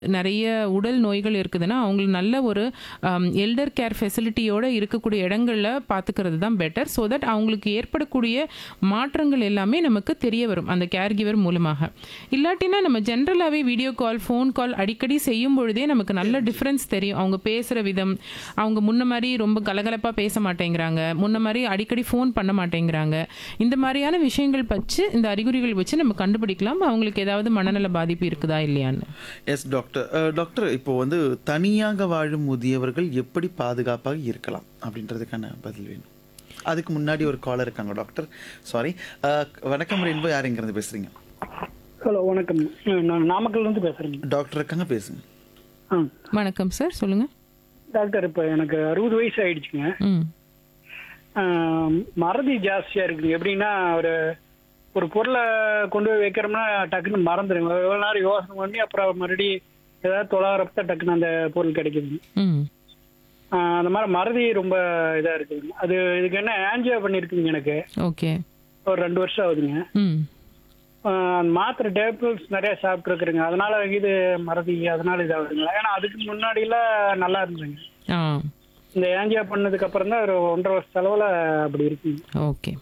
நிறைய உடல் நோய்கள் இருக்குதுன்னா அவங்களுக்கு நல்ல ஒரு எல்டர் கேர் ஃபெசிலிட்டியோட இருக்கக்கூடிய இடங்கள்ல பார்த்துக்கிறது தான் பெட்டர் ஸோ தட் அவங்களுக்கு ஏற்படக்கூடிய மாற்றங்கள் எல்லாமே நமக்கு தெரிய வரும் அந்த கேர் கிவர் மூலமாக இல்லாட்டினா நம்ம ஜென்ரலாகவே வீடியோ கால் ஃபோன் கால் அடிக்கடி செய்யும் பொழுதே நமக்கு நல்ல டிஃப்ரென்ஸ் தெரியும் அவங்க பேசுகிற விதம் அவங்க முன்ன மாதிரி ரொம்ப கலகலப்பாக பேச மாட்டேங்கிறாங்க முன்ன மாதிரி அடிக்கடி ஃபோன் பண்ண மாட்டேங்கிறாங்க இந்த மாதிரியான விஷயங்கள் வச்சு இந்த அறிகுறிகள் வச்சு நம்ம கண்டுபிடிக்கலாம் அவங்களுக்கு ஏதாவது மனநல பாதிப்பு இருக்குதா இல்லையான்னு எஸ் டாக்டர் அஹ், டாக்டர் இப்போ வந்து தனியாக வாழும் முதியவர்கள் எப்படி பாதுகாப்பாக இருக்கலாம் அப்படின்றதுக்கான பதில் வேணும் அதுக்கு முன்னாடி ஒரு காலர் இருக்காங்க டாக்டர் சாரி வணக்கம் ரெயின்போ யார் இங்கிருந்து பேசுறீங்க ஹலோ வணக்கம் நான் நாமக்கல்ல இருந்து பேசுறேங்க டாக்டர் இருக்காங்க பேசுங்க ஆ வணக்கம் சார் சொல்லுங்க டாக்டர் இப்போ எனக்கு அறுபது வயசு ஆயிடுச்சுங்க ம் ஆ, மறதி ஜாஸ்தியா இருக்குங்க எப்படின்னா ஒரு ஒரு பொருளை கொண்டு போய் வைக்கிறோம்னா டக்குன்னு மறந்துடுங்க எவ்வளோ நேரம் யோசனை பண்ணி அப்புறம் மறுபடியும் ஏதாவது தொலாகிறப்ப டக்குன்னு அந்த பொருள் கிடைக்குதுங்க ம் ஆ, அந்த மாதிரி மறதி ரொம்ப இதா இருக்குதுங்க அது இதுக்கு என்ன ஆன்ஜியோ பண்ணியிருக்குங்க எனக்கு ஓகே ஒரு ரெண்டு வருஷம் ஆகுதுங்க ம் ஆ, மாத்திரை டேப்லெட்ஸ் நிறைய சாப்பிட்ருக்குறேங்க அதனால இது மறதி அதனால இதாகுதுங்களா ஏன்னா அதுக்கு முன்னாடிலாம் நல்லா இருந்துங்க ஆ இந்த ஏஞ்சியா பண்ணதுக்கு அப்புறம் தான் ஒரு ஒன்றரை வருஷ செலவுல அப்படி இருக்குங்க ஓகே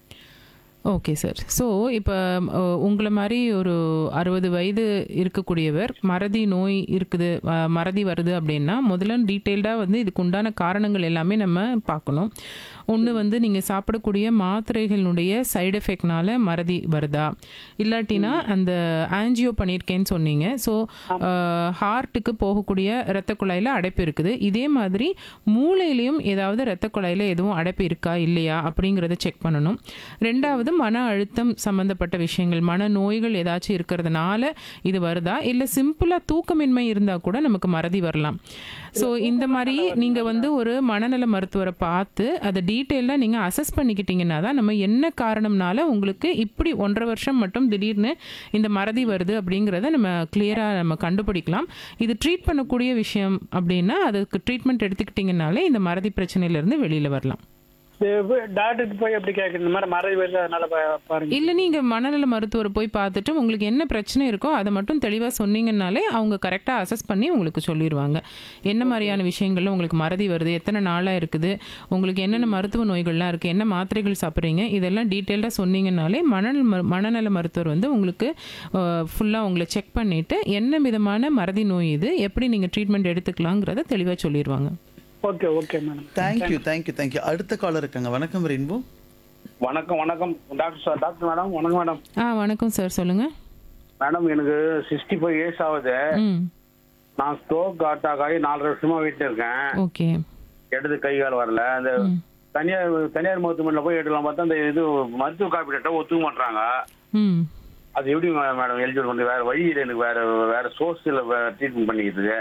ஓகே சார் ஸோ இப்போ உங்களை மாதிரி ஒரு அறுபது வயது இருக்கக்கூடியவர் மறதி நோய் இருக்குது அஹ், மறதி வருது அப்படின்னா முதல்ல டீட்டெயில்டாக வந்து இதுக்கு உண்டான காரணங்கள் எல்லாமே நம்ம பார்க்கணும் ஒன்று வந்து நீங்கள் சாப்பிடக்கூடிய மாத்திரைகளினுடைய சைடு எஃபெக்ட்னால மறதி வருதா இல்லாட்டினா அந்த ஆன்ஜியோ பண்ணியிருக்கேன்னு சொன்னீங்க ஸோ ஹார்ட்டுக்கு போகக்கூடிய இரத்த குழாயில் அடைப்பு இருக்குது இதே மாதிரி மூளையிலையும் ஏதாவது இரத்த குழாயில் எதுவும் அடைப்பு இருக்கா இல்லையா அப்படிங்கிறத செக் பண்ணணும் ரெண்டாவது மன அழுத்தம் சம்மந்தப்பட்ட விஷயங்கள் மன நோய்கள் ஏதாச்சும் இருக்கிறதுனால இது வருதா இல்லை சிம்பிளாக தூக்கமின்மை இருந்தால் கூட நமக்கு மறதி வரலாம் ஸோ இந்த மாதிரி நீங்கள் வந்து ஒரு மனநல மருத்துவரை பார்த்து அதை டீட்டெயிலாக நீங்கள் அசஸ் பண்ணிக்கிட்டீங்கன்னா தான் நம்ம என்ன காரணம்னால உங்களுக்கு இப்படி ஒன்றரை வருஷம் மட்டும் திடீர்னு இந்த மறதி வருது அப்படிங்கிறத நம்ம கிளியராக நம்ம கண்டுபிடிக்கலாம் இது ட்ரீட் பண்ணக்கூடிய விஷயம் அப்படின்னா அதுக்கு ட்ரீட்மெண்ட் எடுத்துக்கிட்டிங்கனாலே இந்த மறதி பிரச்சனையிலேருந்து வெளியில் வரலாம் டாக்டருக்கு போய் எப்படி கேட்கணும் இந்த மாதிரி மறதி வருது அதனால பா- பாருங்க இல்லை நீங்கள் மனநல மருத்துவரை போய் பார்த்துட்டு உங்களுக்கு என்ன பிரச்சனை இருக்கோ அதை மட்டும் தெளிவாக சொன்னீங்கன்னாலே அவங்க கரெக்டாக அசஸ் பண்ணி உங்களுக்கு சொல்லிடுவாங்க என்ன மாதிரியான விஷயங்கள்ல உங்களுக்கு மறதி வருது எத்தனை நாளாக இருக்குது உங்களுக்கு என்னென்ன மருத்துவ நோய்கள்லாம் இருக்குது என்ன மாத்திரைகள் சாப்பிட்றீங்க இதெல்லாம் டீட்டெயில்டாக சொன்னீங்கன்னாலே மனநல மரு- மனநல மருத்துவர் வந்து உங்களுக்கு ஃபுல்லாக உங்களை செக் பண்ணிவிட்டு என்ன விதமான மறதி நோய் இது எப்படி நீங்கள் ட்ரீட்மெண்ட் எடுத்துக்கலாங்கிறத தெளிவாக சொல்லிடுவாங்க okay okay madam thank you thank you thank you அடுத்த காலர் இருக்காங்க வணக்கம் ரெயின்போ வணக்கம் வணக்கம் டாக்டர் சார் டாக்டர் மேடம் வணக்கம் மேடம் ஆ வணக்கம் சார் சொல்லுங்கள் மேடம் எனக்கு சிக்ஸ்டி ஃபைவ் இயர்ஸ் ஆகுது ம் நான் ஸ்ட்ரோக் அட்டாக் ஆகி நாலரை வருஷமா வீட்டில் இருக்கேன் ஓகே இடது கை கால் வரல அந்த தனியார் தனியார் மருத்துவமனையில் போய் எடுக்கலாம் பார்த்தா அந்த இது மருத்துவ காப்பீட்டை ஒத்துக்க மாட்டாங்க ம் அது எப்படி மேடம் எலிஜிபிள் பண்ணி வேற வழி இல்லை எனக்கு வேற வேற சோர்ஸில் ட்ரீட்மெண்ட் பண்ணிக்கிறதுக்கு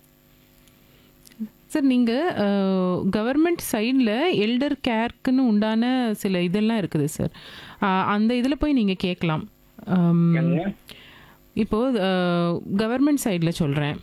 சார் நீங்கள் கவர்மெண்ட் சைடில் எல்டர் கேர்க்குன்னு உண்டான சில இதெல்லாம் இருக்குது சார் அந்த இதில் போய் நீங்கள் கேட்கலாம் ஆம், எங்க? இப்போது கவர்மெண்ட் சைடில் சொல்கிறேன்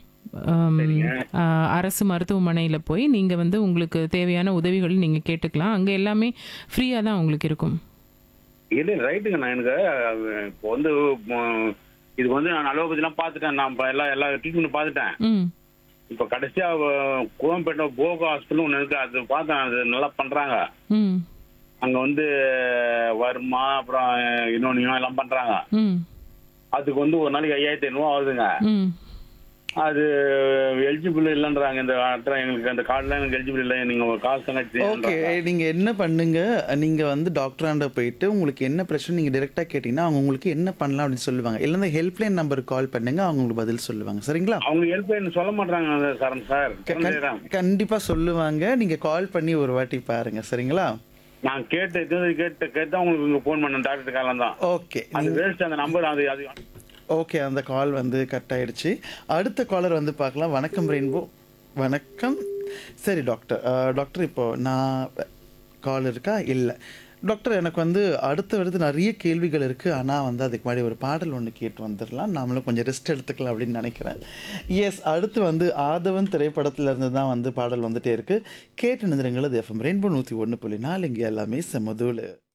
அரசு மருத்துவமனையில் போய் நீங்கள் வந்து உங்களுக்கு தேவையான உதவிகள் நீங்கள் கேட்டுக்கலாம் அங்கே எல்லாமே ஃப்ரீயாக தான் உங்களுக்கு இருக்கும் இல்லை ரைட்டுங்க நான் எனக்கு அஹ், இப்போ வந்து ம், இதுக்கு வந்து நான் அலோபதிலாம் பார்த்துட்டேன் நான் இப்ப எல்லா எல்லா ட்ரீட்மெண்ட் பார்த்துட்டேன் ம் இப்போ கடைசியா அஹ், குளம்பேட்டை போகோ ஹாஸ்பிட்டல் ஒன்று இருக்கு அது பார்த்தேன் அது நல்லா பண்றாங்க ம் அங்க வந்து வர்மா அப்புறம் இன்னொன்னையும் எல்லாம் பண்றாங்க ம் அதுக்கு வந்து ஒரு நாளைக்கு ஐயாயிரத்தி ஐநூறுவா ஆகுதுங்க ம் அது எலிஜிபிள் இல்லைன்றாங்க இந்த அட்ரா எங்களுக்கு அந்த கார்டுலாம் எனக்கு எலிஜிபிள் இல்லை நீங்க ஒரு காசு ஓகே தங்கச்சி நீங்க என்ன பண்ணுங்க நீங்க வந்து டாக்டராண்ட போயிட்டு உங்களுக்கு என்ன பிரச்சனை நீங்க டைரக்டா கேட்டீங்கன்னா அவங்க உங்களுக்கு என்ன பண்ணலாம் அப்படின்னு சொல்லுவாங்க இல்ல இந்த ஹெல்ப்லைன் நம்பருக்கு கால் பண்ணுங்க அவங்க உங்களுக்கு பதில் சொல்லுவாங்க சரிங்களா அவங்க ஹெல்ப் சொல்ல மாட்டாங்க சரண் சார் கண்- கண்டிப்பா சொல்லுவாங்க நீங்க கால் பண்ணி ஒரு வாட்டி பாருங்க சரிங்களா நான் கேட்டு இது கேட்டு கேட்டு தான் உங்களுக்கு இங்க ஃபோன் பண்ணேன் டாக்டர் காலம் தான் ஓகே அது வேஸ்ட் அந்த நம்பர் அது அது ஓகே அந்த கால் வந்து கட் ஆயிடுச்சு அடுத்த காலர் வந்து பார்க்கலாம் வணக்கம் ரெயின்போ வணக்கம் சரி டாக்டர் அஹ், டாக்டர் இப்போ நான் கால் இருக்கா இல்லை டாக்டர் எனக்கு வந்து அடுத்த அடுத்து நிறைய கேள்விகள் இருக்குது ஆனால் வந்து அதுக்கு முன்னாடி ஒரு பாடல் ஒன்று கேட்டு வந்துடலாம் நாமளும் கொஞ்சம் ரெஸ்ட் எடுத்துக்கலாம் அப்படின்னு நினைக்கிறேன் எஸ் அடுத்து வந்து ஆதவன் திரைப்படத்துல இருந்து தான் வந்து பாடல் வந்துட்டே இருக்குது கேட்டு நிறுங்கள் அது எஃப்எம் ரெயின்போ நூற்றி ஒன்று புள்ளி நாலு இங்கே எல்லாமே செமதூள்